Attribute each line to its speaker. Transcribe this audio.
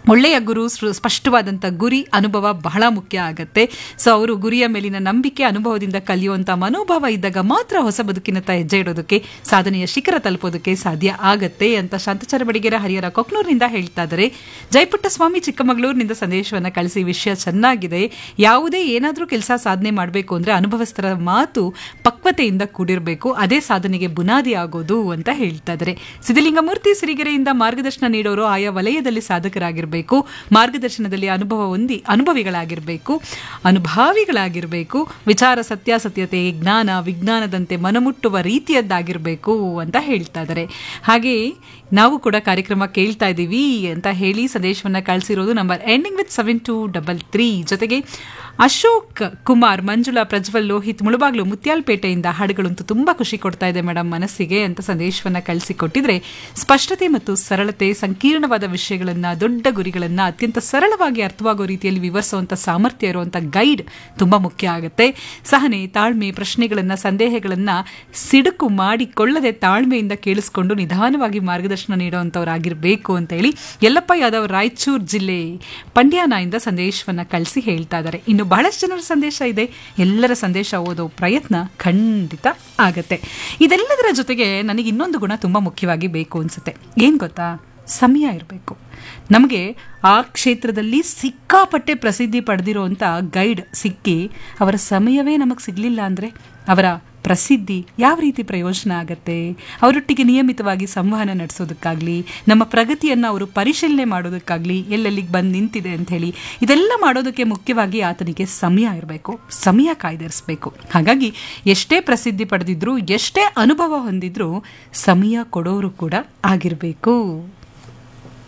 Speaker 1: ಒಳ್ಳೆಯ ಗುರು ಸೃ- ಸ್ಪಷ್ಟವಾದಂಥ ಗುರಿ ಅನುಭವ ಬಹಳ ಮುಖ್ಯ ಆಗತ್ತೆ ಸೊ ಅವರು ಗುರಿಯ ಮೇಲಿನ ನಂಬಿಕೆ ಅನುಭವದಿಂದ ಕಲಿಯುವಂಥ ಮನೋಭಾವ ಇದ್ದಾಗ ಮಾತ್ರ ಹೊಸ ಬದುಕಿನತ್ತ ಹೆಜ್ಜೆ ಇಡೋದಕ್ಕೆ ಸಾಧನೆಯ ಶಿಖರ ತಲುಪೋದಕ್ಕೆ ಸಾಧ್ಯ ಆಗತ್ತೆ ಅಂತ ಶಾಂತಚಾರ ಬಡಿಗೆರ ಹರಿಹರ ಕೊಕ್ನೂರಿನಿಂದ ಹೇಳ್ತಾ ಇದ್ದಾರೆ ಜಯಪುಟ್ಟ ಸ್ವಾಮಿ ಚಿಕ್ಕಮಗಳೂರಿನಿಂದ ಸಂದೇಶವನ್ನು ಕಳಿಸಿ ವಿಷಯ ಚೆನ್ನಾಗಿದೆ ಯಾವುದೇ ಏನಾದರೂ ಕೆಲಸ ಸಾಧನೆ ಮಾಡಬೇಕು ಅಂದರೆ ಅನುಭವಸ್ಥರ ಮಾತು ಪಕ್ವತೆಯಿಂದ ಕೂಡಿರಬೇಕು ಅದೇ ಸಾಧನೆಗೆ ಬುನಾದಿ ಆಗೋದು ಅಂತ ಹೇಳ್ತಾ ಇದ್ದಾರೆ ಸಿದ್ದಲಿಂಗಮೂರ್ತಿ ಸಿರಿಗೆರೆಯಿಂದ ಮಾರ್ಗದರ್ಶನ ನೀಡೋರು ಆಯಾ ವಲಯದಲ್ಲಿ ಸಾಧಕರಾಗಿರಬೇಕು ಮಾರ್ಗದರ್ಶನದಲ್ಲಿ ಅನುಭವ ಹೊಂದಿ ಅನುಭವಿಗಳಾಗಿರಬೇಕು ಅನುಭಾವಿಗಳಾಗಿರಬೇಕು ವಿಚಾರ ಸತ್ಯಾಸತ್ಯತೆ ಜ್ಞಾನ ವಿಜ್ಞಾನದಂತೆ ಮನಮುಟ್ಟುವ ರೀತಿಯದ್ದಾಗಿರಬೇಕು ಅಂತ ಹೇಳ್ತಾ ಇದ್ದಾರೆ ಹಾಗೆ ನಾವು ಕೂಡ ಕಾರ್ಯಕ್ರಮ ಕೇಳ್ತಾ ಇದ್ದೀವಿ ಅಂತ ಹೇಳಿ ಸಂದೇಶವನ್ನ ಕಳಿಸಿರೋದು number ending with seven two double three ಜೊತೆಗೆ ಅಶೋಕ್ ಕುಮಾರ್ ಮಂಜುಳಾ ಪ್ರಜ್ವಲ್ ಲೋಹಿತ್ ಮುಳುಬಾಗ್ಲು ಮುತ್ಯಾಲ್ಪೇಟೆಯಿಂದ ಹಾಡುಗಳಂತೂ ತುಂಬಾ ಖುಷಿ ಕೊಡ್ತಾ ಇದೆ ಮೇಡಮ್ ಮನಸ್ಸಿಗೆ ಅಂತ ಸಂದೇಶವನ್ನ ಕಳಿಸಿಕೊಟ್ಟಿದ್ರೆ ಸ್ಪಷ್ಟತೆ ಮತ್ತು ಸರಳತೆ ಸಂಕೀರ್ಣವಾದ ವಿಷಯಗಳನ್ನ ದೊಡ್ಡ ಗುರಿಗಳನ್ನ ಅತ್ಯಂತ ಸರಳವಾಗಿ ಅರ್ಥವಾಗೋ ರೀತಿಯಲ್ಲಿ ವಿವರಿಸುವಂತ ಸಾಮರ್ಥ್ಯ ಇರುವಂತ ಗೈಡ್ ತುಂಬಾ ಮುಖ್ಯ ಆಗುತ್ತೆ ಸಹನೆ ತಾಳ್ಮೆ ಪ್ರಶ್ನೆಗಳನ್ನ ಸಂದೇಹಗಳನ್ನ ಸಿಡುಕು ಮಾಡಿಕೊಳ್ಳದೆ ತಾಳ್ಮೆಯಿಂದ ಕೇಳಿಸ್ಕೊಂಡು ನಿಧಾನವಾಗಿ ಮಾರ್ಗದರ್ಶನ ನೀಡುವಂತವರಾಗಿರ್ಬೇಕು ಅಂತ ಹೇಳಿ ಯಲ್ಲಪ್ಪ ಯಾದವ್ ರಾಯಚೂರು ಜಿಲ್ಲೆ ಪಂಡ್ಯಾನಾಯಿಂದ ಸಂದೇಶವನ್ನ ಕಳಿಸಿ ಹೇಳ್ತಾ ಇದ್ದಾರೆ ಇನ್ನು ಬಹಳಷ್ಟು ಜನರ ಸಂದೇಶ ಇದೆ ಎಲ್ಲರ ಸಂದೇಶ ಓದೋ ಪ್ರಯತ್ನ ಖಂಡಿತ ಆಗತ್ತೆ ಇದೆಲ್ಲದರ ಜೊತೆಗೆ ನನಗೆ ಇನ್ನೊಂದು ಗುಣ ತುಂಬಾ ಮುಖ್ಯವಾಗಿ ಬೇಕು ಅನ್ಸುತ್ತೆ ಏನ್ ಗೊತ್ತಾ ಸಮಯ ಇರಬೇಕು ನಮಗೆ ಆ ಕ್ಷೇತ್ರದಲ್ಲಿ ಸಿಕ್ಕಾಪಟ್ಟೆ ಪ್ರಸಿದ್ಧಿ ಪಡೆದಿರುವಂಥ ಗೈಡ್ ಸಿಕ್ಕಿ ಅವರ ಸಮಯವೇ ನಮಗೆ ಸಿಗಲಿಲ್ಲ ಅಂದರೆ ಅವರ ಪ್ರಸಿದ್ಧಿ ಯಾವ ರೀತಿ ಪ್ರಯೋಜನ ಆಗತ್ತೆ ಅವರೊಟ್ಟಿಗೆ ನಿಯಮಿತವಾಗಿ ಸಂವಹನ ನಡೆಸೋದಕ್ಕಾಗಲಿ ನಮ್ಮ ಪ್ರಗತಿಯನ್ನು ಅವರು ಪರಿಶೀಲನೆ ಮಾಡೋದಕ್ಕಾಗಲಿ ಎಲ್ಲೆಲ್ಲಿಗೆ ಬಂದು ನಿಂತಿದೆ ಅಂತ ಹೇಳಿ ಇದೆಲ್ಲ ಮಾಡೋದಕ್ಕೆ ಮುಖ್ಯವಾಗಿ ಆತನಿಗೆ ಸಮಯ ಇರಬೇಕು ಸಮಯ ಕಾಯ್ದಿರಿಸಬೇಕು ಹಾಗಾಗಿ ಎಷ್ಟೇ ಪ್ರಸಿದ್ಧಿ ಪಡೆದಿದ್ರು ಎಷ್ಟೇ ಅನುಭವ ಹೊಂದಿದ್ರು ಸಮಯ ಕೊಡೋರು ಕೂಡ ಆಗಿರಬೇಕು